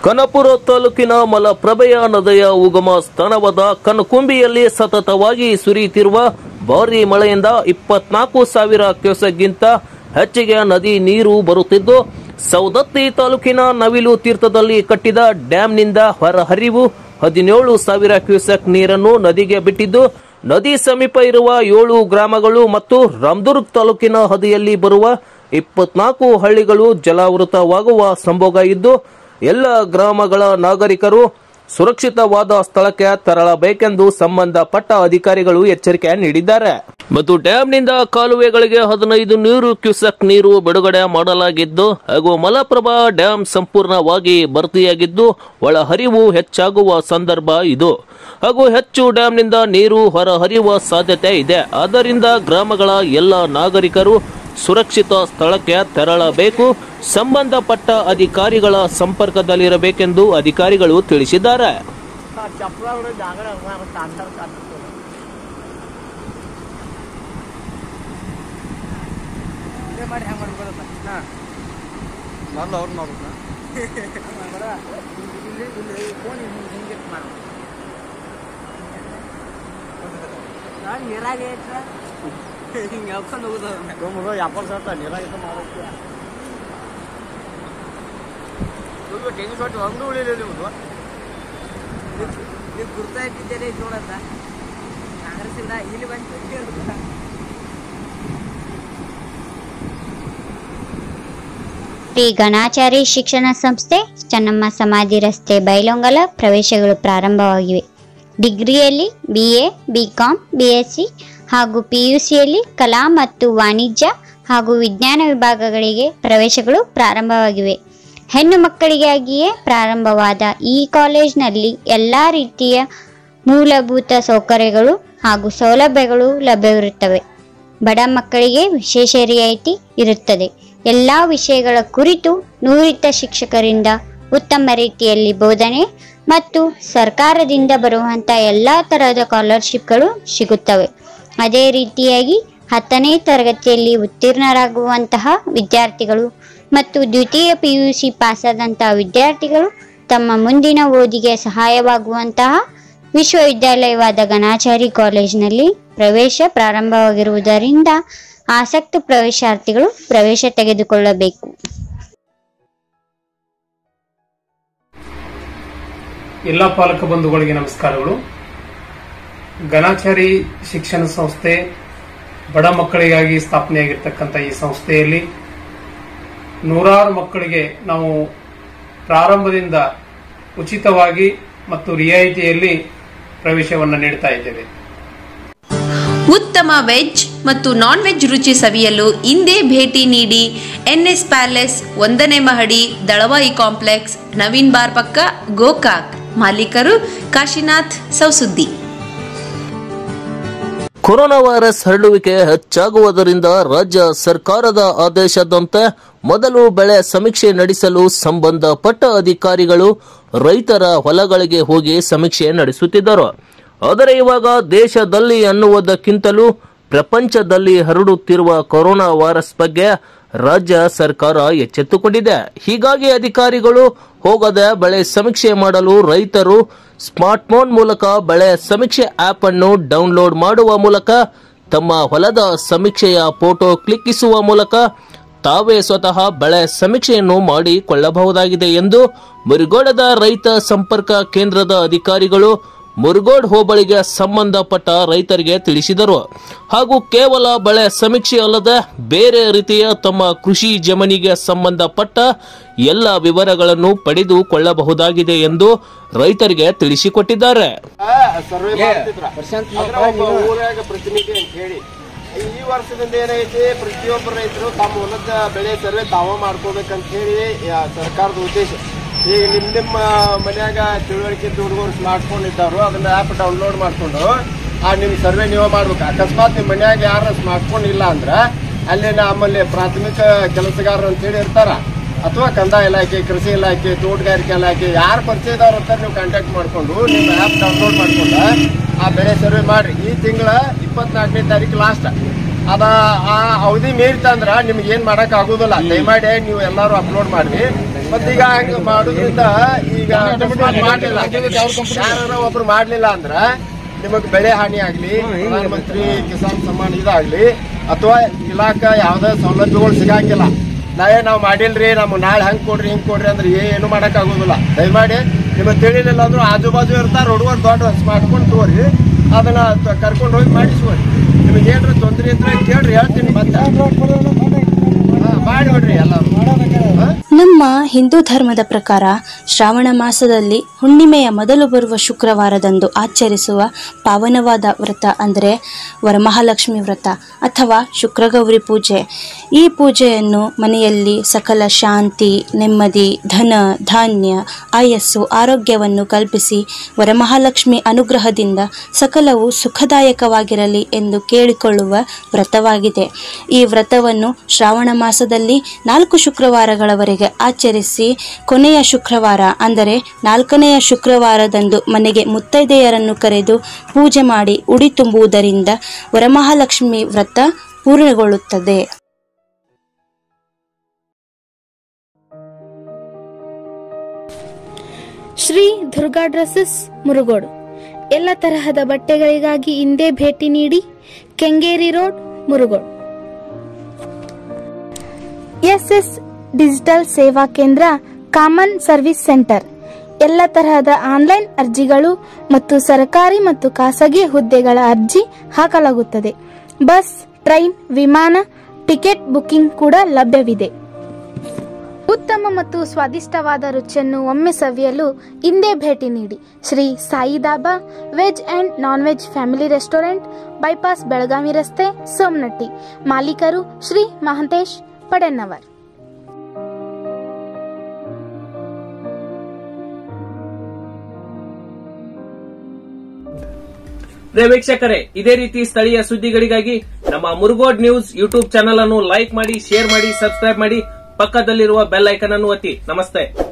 ಕನಪುರ ತಾಲೂಕಿನ ಮಲಪ್ರಭೆಯ ನದಿಯ ಉಗಮ ಸ್ಥಾನವಾದ ಕನಕುಂಬಿಯಲ್ಲಿ ಸತತವಾಗಿ ಸುರಿಯುತ್ತಿರುವ ಭಾರೀ ಮಳೆಯಿಂದ ಇಪ್ಪತ್ನಾಲ್ಕು ಸಾವಿರ ಕ್ಯೂಸೆಕ್ಗಿಂತ ಹೆಚ್ಚಿಗೆ ನದಿ ನೀರು ಬರುತ್ತಿದ್ದು ಸೌದತ್ತಿ ತಾಲೂಕಿನ ನವಿಲು ತೀರ್ಥದಲ್ಲಿ ಕಟ್ಟಿದ ಡ್ಯಾಂನಿಂದ ಹೊರಹರಿವು ಹದಿನೇಳು ಸಾವಿರ ಕ್ಯೂಸೆಕ್ ನೀರನ್ನು ನದಿಗೆ ಬಿಟ್ಟಿದ್ದು ನದಿ ಸಮೀಪ ಇರುವ ಏಳು ಗ್ರಾಮಗಳು ಮತ್ತು ರಾಮದುರ್ಗ್ ತಾಲೂಕಿನ ಹದಿಯಲ್ಲಿ ಬರುವ ಇಪ್ಪತ್ನಾಲ್ಕು ಹಳ್ಳಿಗಳು ಜಲಾವೃತವಾಗುವ ಸಂಭೋಗ ಇದ್ದು ಎಲ್ಲ ಗ್ರಾಮಗಳ ನಾಗರಿಕರು ಸುರಕ್ಷಿತವಾದ ಸ್ಥಳಕ್ಕೆ ತೆರಳಬೇಕೆಂದು ಸಂಬಂಧಪಟ್ಟ ಅಧಿಕಾರಿಗಳು ಎಚ್ಚರಿಕೆ ನೀಡಿದ್ದಾರೆ ಮತ್ತು ಡ್ಯಾಂನಿಂದ ಕಾಲುವೆಗಳಿಗೆ ಹದಿನೈದು ನೂರು ಕ್ಯೂಸೆಕ್ ನೀರು ಬಿಡುಗಡೆ ಮಾಡಲಾಗಿದ್ದು ಹಾಗೂ ಮಲಪ್ರಭಾ ಡ್ಯಾಂ ಸಂಪೂರ್ಣವಾಗಿ ಭರ್ತಿಯಾಗಿದ್ದು ಒಳಹರಿವು ಹೆಚ್ಚಾಗುವ ಸಂದರ್ಭ ಇದು ಹಾಗೂ ಹೆಚ್ಚು ಡ್ಯಾಂನಿಂದ ನೀರು ಹೊರಹರಿಯುವ ಸಾಧ್ಯತೆ ಇದೆ ಆದ್ದರಿಂದ ಗ್ರಾಮಗಳ ಎಲ್ಲ ನಾಗರಿಕರು ಸುರಕ್ಷಿತ ಸ್ಥಳಕ್ಕೆ ತೆರಳಬೇಕು ಸಂಬಂಧಪಟ್ಟ ಅಧಿಕಾರಿಗಳ ಸಂಪರ್ಕದಲ್ಲಿರಬೇಕೆಂದು ಅಧಿಕಾರಿಗಳು ತಿಳಿಸಿದ್ದಾರೆ ಚಪ್ಪಲ ಜಾಗ ಅಂತರ ಮಾಡಿ ಹೆಂಗೆ ಮಾಡ್ಕೊಳ್ಳೋದ ಮೊದಲು ಅವ್ರು ಮಾಡ್ಬೇಕು ಇಲ್ಲಿ ಇಲ್ಲಿ ಫೋನ್ ಹಿಂಗೆ ಮಾಡು ನಾನು ನೀರಾಗೆ ಐತ್ರ ಹಿಂಗೆ ಹೇಳ್ಕೊಂಡು ಹೋಗುದು ತೊಂಬರು ಎಪ್ಪತ್ತು ಸಾವಿರ ನೀರಾಗಿತ್ತು ಮಾಡೋಕ್ಕೆ ಇವ್ರು ತೆಂಗಿನ ತೊಟ್ಟು ಒಂದು ಉಳಿಲಿಲ್ಲ ನಿಮ್ಮದು ನೀವು ಗುರ್ತಾ ಇಟ್ಟಿದ್ದೀರಿ ನೋಡಂತ ಕಾಂಗ್ರೆಸ್ ಇಂದ ಇಲ್ಲಿ ಬಂದು ಶ್ರೀ ಗಣಾಚಾರಿ ಶಿಕ್ಷಣ ಸಂಸ್ಥೆ ಚೆನ್ನಮ್ಮ ಸಮಾಧಿ ರಸ್ತೆ ಬೈಲೊಂಗಲ ಪ್ರವೇಶಗಳು ಪ್ರಾರಂಭವಾಗಿವೆ ಡಿಗ್ರಿಯಲ್ಲಿ B A B com B S C ಹಾಗೂ ಪಿ ಯು ಸಿಯಲ್ಲಿ ಕಲಾ ಮತ್ತು ವಾಣಿಜ್ಯ ಹಾಗೂ ವಿಜ್ಞಾನ ವಿಭಾಗಗಳಿಗೆ ಪ್ರವೇಶಗಳು ಪ್ರಾರಂಭವಾಗಿವೆ ಹೆಣ್ಣು ಮಕ್ಕಳಿಗಾಗಿಯೇ ಪ್ರಾರಂಭವಾದ ಈ ಕಾಲೇಜಿನಲ್ಲಿ ಎಲ್ಲ ರೀತಿಯ ಮೂಲಭೂತ ಸೌಕರ್ಯಗಳು ಹಾಗೂ ಸೌಲಭ್ಯಗಳು ಲಭ್ಯವಿರುತ್ತವೆ ಬಡ ಮಕ್ಕಳಿಗೆ ವಿಶೇಷ ರಿಯಾಯಿತಿ ಇರುತ್ತದೆ ಎಲ್ಲ ವಿಷಯಗಳ ಕುರಿತು ನುರಿತ ಶಿಕ್ಷಕರಿಂದ ಉತ್ತಮ ರೀತಿಯಲ್ಲಿ ಬೋಧನೆ ಮತ್ತು ಸರ್ಕಾರದಿಂದ ಬರುವಂಥ ಎಲ್ಲ ತರಹದ ಸ್ಕಾಲರ್ಶಿಪ್ಗಳು ಸಿಗುತ್ತವೆ ಅದೇ ರೀತಿಯಾಗಿ ಹತ್ತನೇ ತರಗತಿಯಲ್ಲಿ ಉತ್ತೀರ್ಣರಾಗುವಂತಹ ವಿದ್ಯಾರ್ಥಿಗಳು ಮತ್ತು ದ್ವಿತೀಯ ಪಿ ಯು ಸಿ ಪಾಸಾದಂತಹ ವಿದ್ಯಾರ್ಥಿಗಳು ತಮ್ಮ ಮುಂದಿನ ಓದಿಗೆ ಸಹಾಯವಾಗುವಂತಹ ವಿಶ್ವವಿದ್ಯಾಲಯವಾದ ಗಣಾಚಾರಿ ಕಾಲೇಜಿನಲ್ಲಿ ಪ್ರವೇಶ ಪ್ರಾರಂಭವಾಗಿರುವುದರಿಂದ ಆಸಕ್ತ ಪ್ರವೇಶಾರ್ಥಿಗಳು ಪ್ರವೇಶ ತೆಗೆದುಕೊಳ್ಳಬೇಕು ಎಲ್ಲ ಪಾಲಕ ಬಂಧುಗಳಿಗೆ ನಮಸ್ಕಾರಗಳು ಗಣಾಚಾರಿ ಶಿಕ್ಷಣ ಸಂಸ್ಥೆ ಬಡ ಮಕ್ಕಳಿಗಾಗಿ ಸ್ಥಾಪನೆಯಾಗಿರ್ತಕ್ಕಂಥ ಈ ಸಂಸ್ಥೆಯಲ್ಲಿ ನೂರಾರು ಮಕ್ಕಳಿಗೆ ನಾವು ಪ್ರಾರಂಭದಿಂದ ಉಚಿತವಾಗಿ ಮತ್ತು ರಿಯಾಯಿತಿಯಲ್ಲಿ ಪ್ರವೇಶವನ್ನು ನೀಡ್ತಾ ಇದ್ದೇವೆ ಉತ್ತಮ ವೆಜ್ ಮತ್ತು ನಾನ್ ವೆಜ್ ರುಚಿ ಸವಿಯಲು ಇಂದೇ ಭೇಟಿ ನೀಡಿ ಎನ್ಎಸ್ ಪ್ಯಾಲೇಸ್ ಒಂದನೇ ಮಹಡಿ ದಳವಾಯಿ ಕಾಂಪ್ಲೆಕ್ಸ್ ನವೀನ್ ಬಾರ್ ಪಕ್ಕ ಗೋಕಾಕ್ ಮಾಲೀಕರು ಕಾಶಿನಾಥ್ ಸೌಸುದ್ದಿ ಕೊರೋನಾ ವೈರಸ್ ಹರಡುವಿಕೆ ಹೆಚ್ಚಾಗುವುದರಿಂದ ರಾಜ್ಯ ಸರ್ಕಾರದ ಆದೇಶದಂತೆ ಮೊದಲು ಬೆಳೆ ಸಮೀಕ್ಷೆ ನಡೆಸಲು ಸಂಬಂಧಪಟ್ಟ ಅಧಿಕಾರಿಗಳು ರೈತರ ಹೊಲಗಳಿಗೆ ಹೋಗಿ ಸಮೀಕ್ಷೆ ನಡೆಸುತ್ತಿದ್ದರು ಆದರೆ ಇವಾಗ ದೇಶದಲ್ಲಿ ಅನ್ನುವುದಕ್ಕಿಂತಲೂ ಪ್ರಪಂಚದಲ್ಲಿ ಹರಡುತ್ತಿರುವ ಕೊರೋನಾ ವೈರಸ್ ಬಗ್ಗೆ ರಾಜ್ಯ ಸರ್ಕಾರ ಎಚ್ಚೆತ್ತುಕೊಂಡಿದೆ ಹೀಗಾಗಿ ಅಧಿಕಾರಿಗಳು ಹೋಗದೆ ಬೆಳೆ ಸಮೀಕ್ಷೆ ಮಾಡಲು ರೈತರು ಸ್ಮಾರ್ಟ್ಫೋನ್ ಮೂಲಕ ಬೆಳೆ ಸಮೀಕ್ಷೆ ಆಪ್ ಅನ್ನು ಡೌನ್ಲೋಡ್ ಮಾಡುವ ಮೂಲಕ ತಮ್ಮ ಹೊಲದ ಸಮೀಕ್ಷೆಯ ಫೋಟೋ ಕ್ಲಿಕ್ಕಿಸುವ ಮೂಲಕ ತಾವೇ ಸ್ವತಃ ಬೆಳೆ ಸಮೀಕ್ಷೆಯನ್ನು ಮಾಡಿಕೊಳ್ಳಬಹುದಾಗಿದೆ ಎಂದು ಮುರುಗೋಡದ ರೈತ ಸಂಪರ್ಕ ಕೇಂದ್ರದ ಅಧಿಕಾರಿಗಳು ಮುರುಗೋಡ್ ಹೋಬಳಿಗೆ ಸಂಬಂಧಪಟ್ಟ ರೈತರಿಗೆ ತಿಳಿಸಿದರು ಹಾಗೂ ಕೇವಲ ಬೆಳೆ ಸಮೀಕ್ಷೆ ಅಲ್ಲದೆ ಬೇರೆ ರೀತಿಯ ತಮ್ಮ ಕೃಷಿ ಜಮೀನಿಗೆ ಸಂಬಂಧಪಟ್ಟ ಎಲ್ಲ ವಿವರಗಳನ್ನು ಪಡೆದುಕೊಳ್ಳಬಹುದಾಗಿದೆ ಎಂದು ರೈತರಿಗೆ ತಿಳಿಸಿಕೊಟ್ಟಿದ್ದಾರೆ ಸರ್ವೆ ಮಾಡ್ತಿದ್ರ ಅದ್ರ ಒಬ್ಬ ಊರಾಗ ಪ್ರತಿನಿಧಿ ಅಂತ ಹೇಳಿ ಈ ವರ್ಷದಿಂದ ಏನೈತಿ ಪ್ರತಿಯೊಬ್ಬ ರೈತರು ತಮ್ಮ ಹೊಲದ ಬೆಳೆ ಸರ್ವೆ ತಾವ ಮಾಡ್ಕೋಬೇಕಂತ ಹೇಳಿ ಯಾ- ಸರ್ಕಾರದ ಉದ್ದೇಶ ಈಗ ನಿಮ್ ನಿಮ್ಮ ಮನ್ಯಾಗ ತಿಳುವಳಿಕೆ ಹುಡುಗರು ಸ್ಮಾರ್ಟ್ ಫೋನ್ ಇದ್ದಾರು ಅದನ್ನ ಆ್ಯಪ್ ಡೌನ್ಲೋಡ್ ಮಾಡ್ಕೊಂಡು ಆ ನಿಮ್ ಸರ್ವೆ ನೀವೇ ಮಾಡ್ಬೇಕು ಅಕಸ್ಮಾತ್ ನಿಮ್ ಮನ್ಯಾಗ ಯಾರ ಸ್ಮಾರ್ಟ್ ಫೋನ್ ಇಲ್ಲ ಅಂದ್ರ ಅಲ್ಲಿ ನಮ್ಮಲ್ಲಿ ಪ್ರಾಥಮಿಕ ಕೆಲಸಗಾರರು ಅಂತ ಹೇಳಿ ಇರ್ತಾರ ಅಥವಾ ಕಂದಾಯ ಇಲಾಖೆ ಕೃಷಿ ಇಲಾಖೆ ತೋಟಗಾರಿಕೆ ಇಲಾಖೆ ಯಾರು ಪರಿಚಯದವ್ರು ಇರ್ತಾರೆ ನೀವು ಕಾಂಟ್ಯಾಕ್ಟ್ ಮಾಡ್ಕೊಂಡು ನಿಮ್ಮ ಆ್ಯಪ್ ಡೌನ್ಲೋಡ್ ಮಾಡ್ಕೊಂಡು ಆ ಬೆಳೆ ಸರ್ವೆ ಮಾಡ್ರಿ ಈ ತಿಂಗಳ ಇಪ್ಪತ್ನಾಲ್ಕನೇ ತಾರೀಕು ಲಾಸ್ಟ್ ಅದ ಆ ಅವಧಿ ಮೀರಿತಂದ್ರ ನಿಮ್ಗೆ ಏನ್ ಮಾಡಕ್ ಆಗುದಿಲ್ಲ ದಯಮಾಡಿ ನೀವು ಎಲ್ಲಾರು ಅಪ್ಲೋಡ್ ಮಾಡ್ರಿ ಮತ್ತೀಗ ಹಂಗ ಮಾಡೋದ್ರಿಂದ ಈಗ ಅಕಸ್ಮಾತ್ ಮಾಡ್ಲಿಲ್ಲ ಯಾರ ಒಬ್ರು ಮಾಡ್ಲಿಲ್ಲ ಅಂದ್ರ ನಿಮಗ್ ಬೆಳೆ ಹಾನಿ ಆಗ್ಲಿ ಪ್ರಧಾನ ಮಂತ್ರಿ ಕಿಸಾನ್ ಸಮ್ಮಾನ್ ಇದಾಗ್ಲಿ ಅಥವಾ ಇಲಾಖಾ ಯಾವ್ದೇ ಸೌಲಭ್ಯಗಳು ಸಿಗಂಗಿಲ್ಲ ನಾವೇ ನಾವು ಮಾಡಿಲ್ರಿ ನಮ್ಗೆ ನಾಳೆ ಹಂಗ್ ಕೊಡ್ರಿ ಹಿಂಗ್ ಕೊಡ್ರಿ ಅಂದ್ರೆ ಏನು ಮಾಡಕ್ ಆಗೋದಿಲ್ಲ ದಯಮಾಡಿ ನಿಮಗೆ ತಿಳಿಲಿಲ್ಲ ಅಂದ್ರೂ ಆಜು ಬಾಜು ಇರ್ತಾರ ರೋಡ್ವರ್ ದೊಡ್ಡ ಮಾಡ್ಕೊಂಡು ತಗೋರಿ ಅದನ್ನ ತ- ಕರ್ಕೊಂಡು ಹೋಗಿ ಮಾಡಿಸ್ಕೊಡಿ ನಿಮಗೆ ಏನ್ರ ತೊಂದ್ರೆ ಇದ್ರೆ ಕೇಳ್ರಿ ಹೇಳ್ತೀನಿ ಮತ್ತೆ ಹಾ, ಮಾಡಿ ಬಿಡ್ರಿ ಎಲ್ಲರೂ ಹಾ? ನಮ್ಮ ಹಿಂದೂ ಧರ್ಮದ ಪ್ರಕಾರ ಶ್ರಾವಣ ಮಾಸದಲ್ಲಿ ಹುಣ್ಣಿಮೆಯ ಮೊದಲು ಬರುವ ಶುಕ್ರವಾರದಂದು ಆಚರಿಸುವ ಪಾವನವಾದ ವ್ರತ ಅಂದರೆ ವರಮಹಾಲಕ್ಷ್ಮಿ ವ್ರತ ಅಥವಾ ಶುಕ್ರಗೌರಿ ಪೂಜೆ ಈ ಪೂಜೆಯನ್ನು ಮನೆಯಲ್ಲಿ ಸಕಲ ಶಾಂತಿ ನೆಮ್ಮದಿ ಧನ ಧಾನ್ಯ ಆಯಸ್ಸು ಆರೋಗ್ಯವನ್ನು ಕಲ್ಪಿಸಿ ವರಮಹಾಲಕ್ಷ್ಮಿ ಅನುಗ್ರಹದಿಂದ ಸಕಲವು ಸುಖದಾಯಕವಾಗಿರಲಿ ಎಂದು ಕೇಳಿಕೊಳ್ಳುವ ವ್ರತವಾಗಿದೆ ಈ ವ್ರತವನ್ನು ಶ್ರಾವಣ ಮಾಸದಲ್ಲಿ ನಾಲ್ಕು ಶುಕ್ರವಾರಗಳವರೆಗೆ ಆಚರಿಸಿ ಕೊನೆಯ ಶುಕ್ರವಾರ ಅಂದರೆ ನಾಲ್ಕನೆಯ ಶುಕ್ರವಾರದಂದು ಮನೆಗೆ ಮುತ್ತೈದೆಯರನ್ನು ಕರೆದು ಪೂಜೆ ಮಾಡಿ ಉಡಿ ತುಂಬುವುದರಿಂದ ವರಮಹಾಲಕ್ಷ್ಮಿ ವ್ರತ ಪೂರ್ಣಗೊಳ್ಳುತ್ತದೆ ಶ್ರೀ ದುರ್ಗಾ ಡ್ರೆಸ್ಸಸ್ ಮುರುಗೋಡು ಎಲ್ಲ ತರಹದ ಬಟ್ಟೆಗಳಿಗಾಗಿ ಹಿಂದೆ ಭೇಟಿ ನೀಡಿ Kengeri road Murgod S S digital ಸೇವಾ ಕೇಂದ್ರ ಕಾಮನ್ ಸರ್ವಿಸ್ ಸೆಂಟರ್ ಎಲ್ಲ ತರಹದ ಆನ್ಲೈನ್ ಅರ್ಜಿಗಳು ಮತ್ತು ಸರ್ಕಾರಿ ಮತ್ತು ಖಾಸಗಿ ಹುದ್ದೆಗಳ ಅರ್ಜಿ ಹಾಕಲಾಗುತ್ತದೆ ಬಸ್ ಟ್ರೈನ್ ವಿಮಾನ ಟಿಕೆಟ್ ಬುಕಿಂಗ್ ಕೂಡ ಲಭ್ಯವಿದೆ ಉತ್ತಮ ಮತ್ತು ಸ್ವಾದಿಷ್ಟವಾದ ರುಚಿಯನ್ನು ಒಮ್ಮೆ ಸವಿಯಲು ಹಿಂದೆ ಭೇಟಿ ನೀಡಿ Shri Sai Dhaba veg and non veg family restaurant bypass Belagavi ರಸ್ತೆ ಸೋಮನಟ್ಟಿ ಮಾಲೀಕರು ಶ್ರೀ ಮಹಂತೇಶ್ ಪಡೆನ್ನವರ್ ಪ್ರಿಯ ವೀಕ್ಷಕರೇ ಇದೇ ರೀತಿ ಸ್ಥಳೀಯ ಸುದ್ದಿಗಳಿಗಾಗಿ ನಮ್ಮ ಮುರುಗೋಡ್ ನ್ಯೂಸ್ ಯೂಟ್ಯೂಬ್ ಚಾನೆಲ್ ಅನ್ನು ಲೈಕ್ ಮಾಡಿ ಶೇರ್ ಮಾಡಿ ಸಬ್ಸ್ಕ್ರೈಬ್ ಮಾಡಿ ಪಕ್ಕದಲ್ಲಿರುವ ಬೆಲ್ ಐಕನ್ ಅನ್ನು ಒತ್ತಿ ನಮಸ್ತೆ